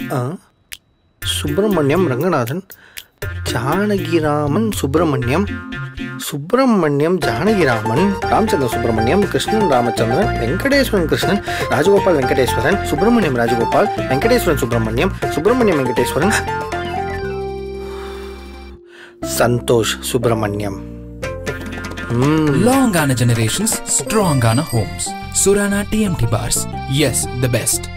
ஆ சுப்பிரமணியம் ரங்கநாதன் ஜானகிராமன் சுப்பிரமணியம் சுப்பிரமணியம் ஜானகிராமன் ராமச்சந்திர சுப்பிரமணியம் கிருஷ்ணன் ராமச்சந்திரன் வெங்கடேஸ்வரன் கிருஷ்ணன் ராஜகோபால் வெங்கடேஸ்வரன் சுப்பிரமணியம் ராஜகோபால் வெங்கடேஸ்வரன் சுப்பிரமணியம் சுப்பிரமணியம் வெங்கடேஸ்வரன் சந்தோஷ் சுப்பிரமணியம் ம் லாங்கான ஜெனரேஷன்ஸ் ஸ்ட்ராங்கான homes Surana TMT bars is the best